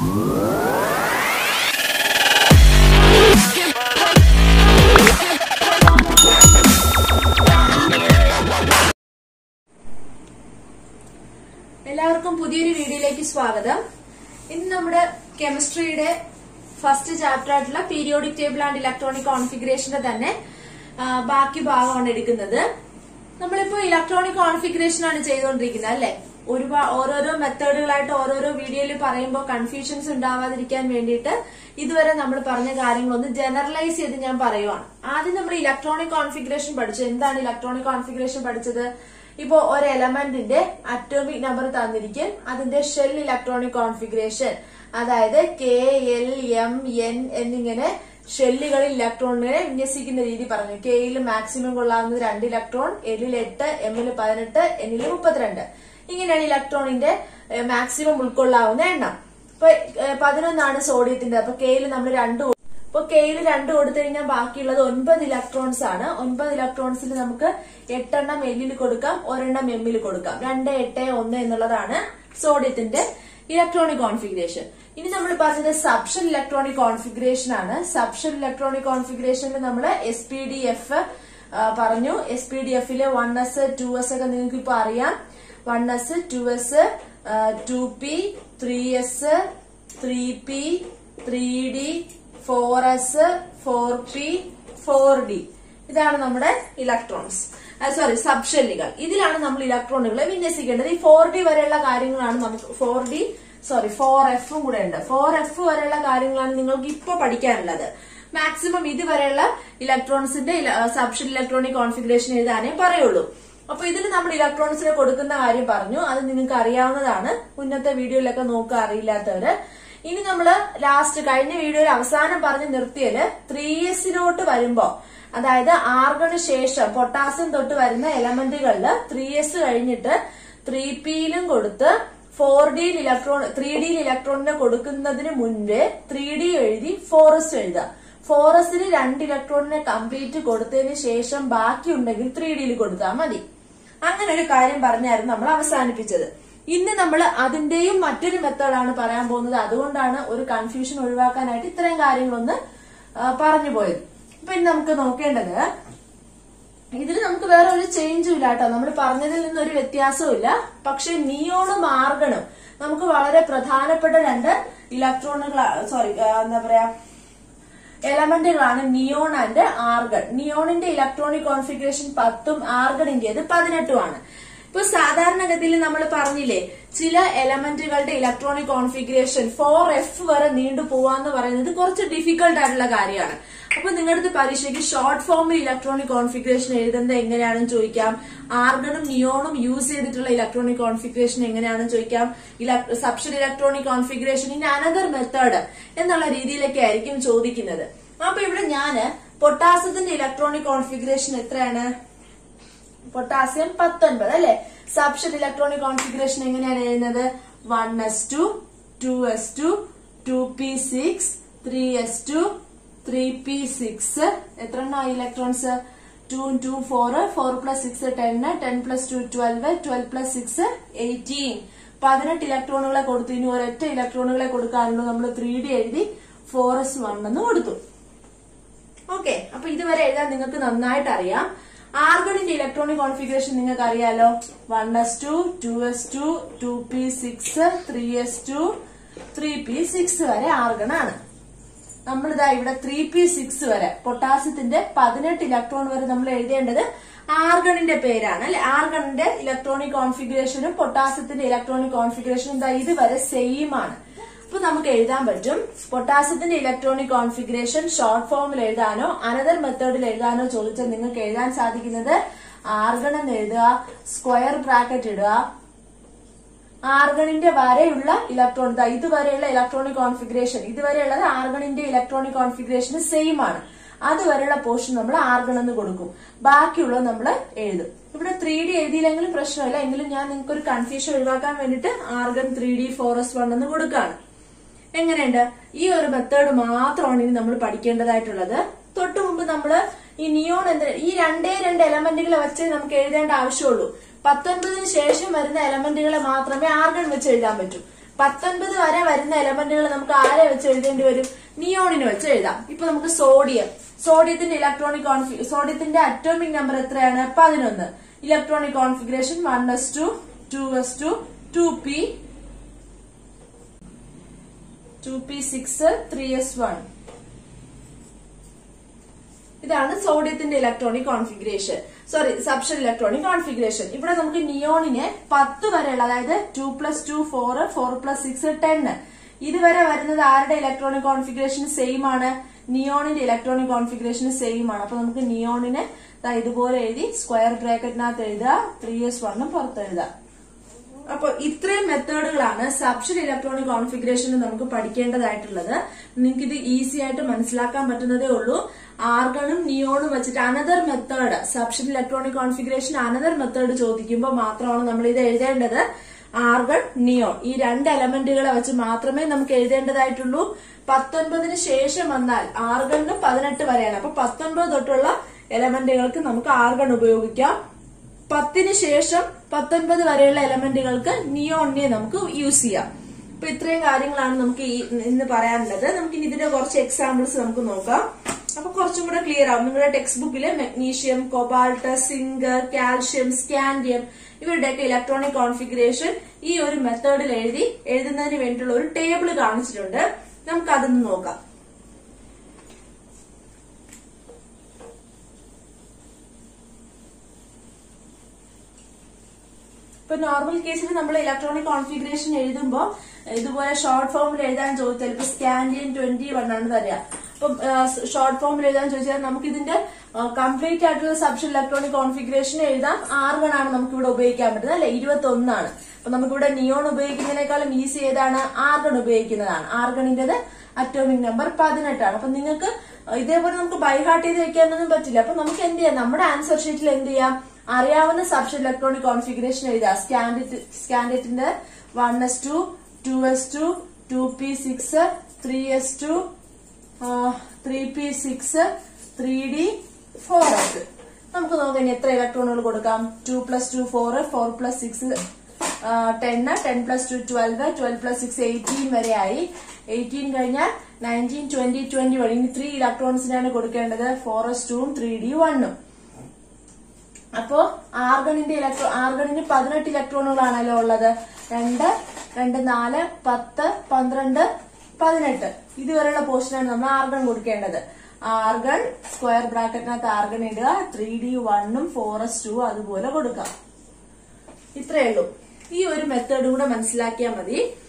എല്ലാവർക്കും പുതിയൊരു വീഡിയോയിലേക്ക് സ്വാഗതം ഇന്ന് നമ്മുടെ കെമിസ്ട്രിയുടെ ഫസ്റ്റ് ചാപ്റ്റർ ആയിട്ടുള്ള പീരിയോഡിക് ടേബിൾ ആൻഡ് ഇലക്ട്രോണിക് കോൺഫിഗറേഷന്റെ തന്നെ ആ, ബാക്കി ഭാഗമാണ് എടുക്കുന്നത് നമ്മളിപ്പോ ഇലക്ട്രോണിക് കോൺഫിഗറേഷൻ ആണ് ചെയ്തുകൊണ്ടിരിക്കുന്നത് അല്ലെ ഒരുപാട് ഓരോരോ മെത്തേഡുകളായിട്ട് ഓരോരോ വീഡിയോയിൽ പറയുമ്പോൾ കൺഫ്യൂഷൻസ് ഉണ്ടാവാതിരിക്കാൻ വേണ്ടിയിട്ട് ഇതുവരെ നമ്മൾ പറഞ്ഞ കാര്യങ്ങളൊന്ന് ജനറലൈസ് ചെയ്ത് ഞാൻ പറയുവാണ് ആദ്യം നമ്മൾ ഇലക്ട്രോണിക് കോൺഫിഗറേഷൻ പഠിച്ചു എന്താണ് ഇലക്ട്രോണിക് കോൺഫിഗറേഷൻ പഠിച്ചത് ഇപ്പോ ഒരു എലമെന്റിന്റെ അറ്റോമിക് നമ്പർ തന്നിരിക്കും അതിന്റെ ഷെൽ ഇലക്ട്രോണിക് കോൺഫിഗറേഷൻ അതായത് കെ എൽ എം എൻ എന്നിങ്ങനെ ഷെല്ലുകളിൽ ഇലക്ട്രോണിനെ വിന്യസിക്കുന്ന രീതി പറഞ്ഞു കെയിൽ മാക്സിമം കൊള്ളാവുന്നത് രണ്ട് ഇലക്ട്രോൺ എല്ലിൽ എട്ട് എമ്മിൽ പതിനെട്ട് എന്നിൽ മുപ്പത്തിരണ്ട് ഇങ്ങനെയാണ് ഇലക്ട്രോണിന്റെ മാക്സിമം ഉൾക്കൊള്ളാവുന്ന എണ്ണം ഇപ്പൊ ഏഹ്, പതിനൊന്നാണ് സോഡിയത്തിന്റെ അപ്പൊ കെയിൽ നമ്മൾ രണ്ട് കൊ- ഇപ്പൊ കെയിൽ രണ്ട് കൊടുത്തു കഴിഞ്ഞാൽ ബാക്കിയുള്ളത് ഒൻപത് ഇലക്ട്രോൺസ് ആണ് ഒൻപത് ഇലക്ട്രോൺസിൽ നമുക്ക് എട്ടെണ്ണം എല്ലിൽ കൊടുക്കാം ഒരെണ്ണം എമ്മിൽ കൊടുക്കാം രണ്ട് എട്ട് ഒന്ന് എന്നുള്ളതാണ് സോഡിയത്തിന്റെ ഇലക്ട്രോണിക് കോൺഫിഗറേഷൻ ഇനി നമ്മൾ പറഞ്ഞത് സബ്ഷൻ ഇലക്ട്രോണിക് കോൺഫിഗറേഷൻ ആണ് സബ്ഷൻ ഇലക്ട്രോണിക് കോൺഫിഗറേഷനിൽ നമ്മൾ എസ് പി ഡി എഫ് പറഞ്ഞു എസ് പി ഡി എഫില് വൺ എസ് ടു എസ് ഒക്കെ നിങ്ങൾക്ക് ഇപ്പൊ അറിയാം one s two s two p three s three p three d four s four p four d ഇതാണ് നമ്മുടെ ഇലക്ട്രോൺസ് സോറി സബ്ഷെല്ലുകൾ ഇതിലാണ് നമ്മൾ ഇലക്ട്രോണുകളെ വിന്യസിക്കേണ്ടത് ഈ ഫോർ ഡി വരെയുള്ള കാര്യങ്ങളാണ് നമുക്ക് ഫോർ ഡി സോറി ഫോർ എഫും കൂടെ ഉണ്ട് ഫോർ എഫ് വരെയുള്ള കാര്യങ്ങളാണ് നിങ്ങൾക്ക് ഇപ്പൊ പഠിക്കാനുള്ളത് മാക്സിമം ഇതുവരെയുള്ള ഇലക്ട്രോൺസിന്റെ സബ്ഷൻ ഇലക്ട്രോണിക് കോൺഫിഗറേഷൻ എഴുതാനേ പറയുള്ളൂ അപ്പൊ ഇതിൽ നമ്മൾ ഇലക്ട്രോൺസിനെ കൊടുക്കുന്ന കാര്യം പറഞ്ഞു അത് നിങ്ങൾക്ക് അറിയാവുന്നതാണ് മുന്നത്തെ വീഡിയോയിലൊക്കെ നോക്കുക അറിയില്ലാത്തവര് ഇനി നമ്മള് ലാസ്റ്റ് കഴിഞ്ഞ വീഡിയോയിൽ അവസാനം പറഞ്ഞ് നിർത്തിയത് ത്രീ എസിലോട്ട് വരുമ്പോ അതായത് ആർഗണ് ശേഷം പൊട്ടാസ്യം തൊട്ട് വരുന്ന എലമെന്റുകളിൽ ത്രീ എസ് കഴിഞ്ഞിട്ട് ത്രീ പിയിലും കൊടുത്ത് ഫോർ ഡിയിൽ ഇലക്ട്രോൺ ത്രീ ഡിയിൽ ഇലക്ട്രോണിനെ കൊടുക്കുന്നതിന് മുൻപേ ത്രീ ഡി എഴുതി ഫോർ എസ് എഴുതുക ഫോർ എസിന് രണ്ട് ഇലക്ട്രോണിനെ കംപ്ലീറ്റ് കൊടുത്തതിന് ശേഷം ബാക്കി ഉണ്ടെങ്കിൽ ത്രീ ഡിയിൽ കൊടുത്താൽ മതി അങ്ങനെ ഒരു കാര്യം പറഞ്ഞായിരുന്നു നമ്മൾ അവസാനിപ്പിച്ചത് ഇന്ന് നമ്മൾ അതിന്റെയും മറ്റൊരു മെത്തേഡാണ് പറയാൻ പോകുന്നത് അതുകൊണ്ടാണ് ഒരു കൺഫ്യൂഷൻ ഒഴിവാക്കാനായിട്ട് ഇത്രയും കാര്യങ്ങളൊന്ന് ആ, പറഞ്ഞു പോയത് ഇപ്പൊ ഇനി നമുക്ക് നോക്കേണ്ടത് ഇതിൽ നമുക്ക് വേറെ ഒരു ചേഞ്ചും ഇല്ല കേട്ടോ നമ്മൾ പറഞ്ഞതിൽ നിന്നൊരു വ്യത്യാസവും ഇല്ല പക്ഷെ നിയോണും ആർഗണും നമുക്ക് വളരെ പ്രധാനപ്പെട്ട രണ്ട് ഇലക്ട്രോണുകൾ സോറി എന്താ പറയാ എലമെന്റുകളാണ് നിയോൺ ആൻഡ് ആർഗൺ നിയോണിന്റെ ഇലക്ട്രോണിക് കോൺഫിഗറേഷൻ പത്തും ആർഗണിന്റേത് പതിനെട്ടുമാണ് ഇപ്പൊ സാധാരണഗതിയിൽ നമ്മൾ പറഞ്ഞില്ലേ ചില എലമെന്റുകളുടെ ഇലക്ട്രോണിക് കോൺഫിഗറേഷൻ ഫോർ എഫ് വരെ നീണ്ടു പോവാന്ന് പറയുന്നത് കുറച്ച് ഡിഫിക്കൽട്ട് ആയിട്ടുള്ള കാര്യമാണ് അപ്പൊ നിങ്ങളുടെ അടുത്ത് പരീക്ഷയ്ക്ക് ഷോർട്ട് ഫോമിൽ ഇലക്ട്രോണിക് കോൺഫിഗറേഷൻ എഴുതുന്നത് എങ്ങനെയാണെന്ന് ചോദിക്കാം ആർഗണും നിയോണും യൂസ് ചെയ്തിട്ടുള്ള ഇലക്ട്രോണിക് കോൺഫിഗറേഷൻ എങ്ങനെയാണെന്ന് ചോദിക്കാം subshell electronic configuration in another method എന്നുള്ള രീതിയിലൊക്കെ ആയിരിക്കും ചോദിക്കുന്നത് അപ്പൊ ഇവിടെ ഞാന് പൊട്ടാസ്യത്തിന്റെ ഇലക്ട്രോണിക് കോൺഫിഗറേഷൻ എത്രയാണ് പൊട്ടാസ്യം പത്തൊൻപത് അല്ലെ സബ്ഷൻ ഇലക്ട്രോണിക് കോൺഫിഗറേഷൻ എങ്ങനെയാണ് എഴുതുന്നത് one s two two s two two p six three s two three p six എത്ര എണ്ണമായി electrons two two four four plus six ten ten plus two twelve twelve plus six eighteen പതിനെട്ട് ഇലക്ട്രോണുകളെ കൊടുത്തു ഇനി ഒരൊറ്റ ഇലക്ട്രോണുകളെ കൊടുക്കാനുള്ളൂ നമ്മൾ ത്രീ ഡി എഴുതി ഫോർ എസ് വൺ എന്ന് കൊടുത്തു ഓക്കെ അപ്പൊ ഇതുവരെ എഴുതാൻ നിങ്ങൾക്ക് നന്നായിട്ട് അറിയാം ആർഗണിന്റെ ഇലക്ട്രോണിക് കോൺഫിഗറേഷൻ നിങ്ങൾക്ക് അറിയാലോ one s two two s two two p six three s two three p six വരെ ആർഗൺ ആണ് നമ്മളിതാ ഇവിടെ ത്രീ പി സിക്സ് വരെ പൊട്ടാസ്യത്തിന്റെ പതിനെട്ട് ഇലക്ട്രോൺ വരെ നമ്മൾ എഴുതേണ്ടത് ആർഗണിന്റെ പേരാണ് അല്ലെ ആർഗണിന്റെ ഇലക്ട്രോണിക് കോൺഫിഗറേഷനും പൊട്ടാസ്യത്തിന്റെ ഇലക്ട്രോണിക് കോൺഫിഗറേഷനും ഇതാ ഇതുവരെ സെയിം ആണ് അപ്പൊ നമുക്ക് എഴുതാൻ പറ്റും പൊട്ടാസ്യത്തിന്റെ ഇലക്ട്രോണിക് കോൺഫിഗറേഷൻ ഷോർട്ട് ഫോമിൽ എഴുതാനോ അനദർ മെത്തേഡിൽ എഴുതാനോ ചോദിച്ചാൽ നിങ്ങൾക്ക് എഴുതാൻ സാധിക്കുന്നത് ആർഗൺ എന്ന് എഴുതുക സ്ക്വയർ ബ്രാക്കറ്റ് ഇടുക ആർഗണിന്റെ വരെയുള്ള ഇലക്ട്രോൺ ദാ ഇതുവരെയുള്ള ഇലക്ട്രോണിക് കോൺഫിഗറേഷൻ ഇതുവരെയുള്ളത് ആർഗണിന്റെ ഇലക്ട്രോണിക് കോൺഫിഗറേഷൻ സെയിം ആണ് അതുവരെയുള്ള പോർഷൻ നമ്മൾ ആർഗൺ എന്ന് കൊടുക്കും ബാക്കിയുള്ളത് നമ്മൾ എഴുതും ഇവിടെ ത്രീ ഡി എഴുതിയില്ലെങ്കിലും പ്രശ്നമില്ല എങ്കിലും ഞാൻ നിങ്ങൾക്ക് ഒരു കൺഫ്യൂഷൻ ഒഴിവാക്കാൻ വേണ്ടിയിട്ട് argon three d four s one എന്ന് കൊടുക്കാണ് എങ്ങനെയുണ്ട് ഈ ഒരു മെത്തേഡ് മാത്രമാണ് ഇനി നമ്മൾ പഠിക്കേണ്ടതായിട്ടുള്ളത് തൊട്ടു മുമ്പ് നമ്മൾ ഈ നിയോൺ എന്ത് ഈ രണ്ടേ രണ്ട് എലമെന്റുകളെ വെച്ച് നമുക്ക് എഴുതേണ്ട ആവശ്യമുള്ളൂ പത്തൊൻപതിന് ശേഷം വരുന്ന എലമെന്റുകളെ മാത്രമേ ആർഗൺ വെച്ച് എഴുതാൻ പറ്റൂ പത്തൊൻപത് വരെ വരുന്ന എലമെന്റുകൾ നമുക്ക് ആരെ വെച്ച് എഴുതേണ്ടി വരും നിയോണിന് വെച്ച് എഴുതാം ഇപ്പൊ നമുക്ക് സോഡിയം സോഡിയത്തിന്റെ ഇലക്ട്രോണിക് കോൺഫി സോഡിയത്തിന്റെ അറ്റോമിക് നമ്പർ എത്രയാണ് പതിനൊന്ന് electronic configuration one s two two s two two p two p six three s one ഇതാണ് സോഡിയത്തിന്റെ electronic configuration sorry subshell electronic configuration ഇവിടെ നമുക്ക് നിയോണിന് പത്ത് വരെയുള്ള അതായത് two plus two four four plus six ten ഇതുവരെ വരുന്നത് ആരുടെ ഇലക്ട്രോണിക് കോൺഫിഗറേഷൻ സെയിം ആണ് നിയോണിന്റെ ഇലക്ട്രോണിക് കോൺഫിഗറേഷൻ സെയിം ആണ് അപ്പൊ നമുക്ക് നിയോണിന് ദാ ഇതുപോലെ എഴുതി സ്ക്വയർ ബ്രാക്കറ്റിനകത്ത് എഴുതുക ത്രീ എസ് വണ്ണും പുറത്ത് എഴുതുക അപ്പൊ ഇത്രയും മെത്തേഡുകളാണ് സബ്ഷൻ ഇലക്ട്രോണിക് കോൺഫിഗറേഷനിൽ നമുക്ക് പഠിക്കേണ്ടതായിട്ടുള്ളത് നിങ്ങൾക്ക് ഇത് ഈസി ആയിട്ട് മനസ്സിലാക്കാൻ പറ്റുന്നതേ ഉള്ളൂ ആർഗണും നിയോണും വെച്ചിട്ട് another method subshell electronic configuration another method ചോദിക്കുമ്പോൾ മാത്രമാണ് നമ്മൾ ഇത് എഴുതേണ്ടത് ആർഗൺ നിയോൺ ഈ രണ്ട് എലമെന്റുകളെ വെച്ച് മാത്രമേ നമുക്ക് എഴുതേണ്ടതായിട്ടുള്ളൂ പത്തൊൻപതിന് ശേഷം വന്നാൽ ആർഗണിനും പതിനെട്ട് വരെയാണ് അപ്പൊ പത്തൊൻപത് തൊട്ടുള്ള എലമെന്റുകൾക്ക് നമുക്ക് ആർഗൺ ഉപയോഗിക്കാം പത്തിന് ശേഷം പത്തൊൻപത് വരെയുള്ള എലമെന്റുകൾക്ക് നിയോണിനെ നമുക്ക് യൂസ് ചെയ്യാം അപ്പൊ ഇത്രയും കാര്യങ്ങളാണ് നമുക്ക് ഈ ഇന്ന് പറയാനുള്ളത് നമുക്ക് ഇനി ഇതിന്റെ കുറച്ച് എക്സാമ്പിൾസ് നമുക്ക് നോക്കാം അപ്പൊ കുറച്ചും കൂടെ ക്ലിയർ ആവും നിങ്ങളുടെ ടെക്സ്റ്റ് ബുക്കിൽ magnesium cobalt zinc calcium scandium ഇവരുടെയൊക്കെ ഇലക്ട്രോണിക് കോൺഫിഗറേഷൻ ഈ ഒരു മെത്തേഡിൽ എഴുതി എഴുതുന്നതിന് വേണ്ടിയിട്ടുള്ള ഒരു ടേബിൾ കാണിച്ചിട്ടുണ്ട് നമുക്ക് അതൊന്ന് നോക്കാം ഇപ്പൊ നോർമൽ കേസിൽ നമ്മൾ ഇലക്ട്രോണിക് കോൺഫിഗറേഷൻ എഴുതുമ്പോൾ ഇതുപോലെ ഷോർട്ട് ഫോമിൽ എഴുതാൻ ചോദിച്ചാൽ ഇപ്പൊ സ്കാൻഡിയൻ ട്വന്റി വൺ ആണ് തരിക അപ്പം ഷോർട്ട് ഫോമിൽ എഴുതാൻ ചോദിച്ചാൽ നമുക്ക് ഇതിന്റെ കംപ്ലീറ്റ് ആയിട്ടുള്ള സബ്ഷൻ ഇലക്ട്രോണിക് കോൺഫിഗറേഷൻ എഴുതാം ആർഗൺ ആണ് നമുക്ക് ഇവിടെ ഉപയോഗിക്കാൻ പറ്റുന്നത് അല്ലെ ഇരുപത്തി ഒന്നാണ് അപ്പൊ നമുക്കിവിടെ നിയോൺ ഉപയോഗിക്കുന്നതിനേക്കാളും ഈസി ഏതാണ് ആർഗൺ ഉപയോഗിക്കുന്നതാണ് ആർഗണിന്റേത് അറ്റോമിക് നമ്പർ പതിനെട്ടാണ് അപ്പൊ നിങ്ങൾക്ക് ഇതേപോലെ നമുക്ക് ബൈഹാർട്ട് ചെയ്ത് വെക്കാനൊന്നും പറ്റില്ല അപ്പൊ നമുക്ക് എന്ത് ചെയ്യാം നമ്മുടെ ആൻസർ ഷീറ്റിൽ എന്ത് ചെയ്യാം അറിയാവുന്ന സബ്ഷൻ ഇലക്ട്രോണിക് കോൺഫിഗറേഷൻ എഴുതാം സ്കാൻഡിറ്റ് സ്കാൻഡിറ്റിന്റെ one s two two s two two p six three s two three p six three d four s നമുക്ക് നോക്കാം ഇനി എത്ര ഇലക്ട്രോണുകൾ കൊടുക്കാം two plus two four four plus six ten ten plus two twelve twelve plus six eighteen വരെ ആയി eighteen കഴിഞ്ഞാൽ nineteen twenty twenty one ഇനി ത്രീ ഇലക്ട്രോൺസിനാണ് കൊടുക്കേണ്ടത് ഫോർ എസ് ടുവും ത്രീ ഡി വണ്ണും അപ്പോ ആർഗണിന്റെ ഇലക്ട്രോ ആർഗണിന് പതിനെട്ട് ഇലക്ട്രോണുകളാണല്ലോ ഉള്ളത് രണ്ട് രണ്ട് നാല് പത്ത് പന്ത്രണ്ട് പതിനെട്ട് ഇതുവരെയുള്ള പോർഷനാണ് നമ്മൾ ആർഗൺ കൊടുക്കേണ്ടത് ആർഗൺ സ്ക്വയർ ബ്രാക്കറ്റിനകത്ത് ആർഗൺ ഇടുക ത്രീ ഡി വണ്ണും ഫോർ എസ് ടു അതുപോലെ കൊടുക്കാം ഇത്രയേ ഉള്ളൂ ഈ ഒരു മെത്തേഡ് കൂടെ മനസ്സിലാക്കിയാൽ മതി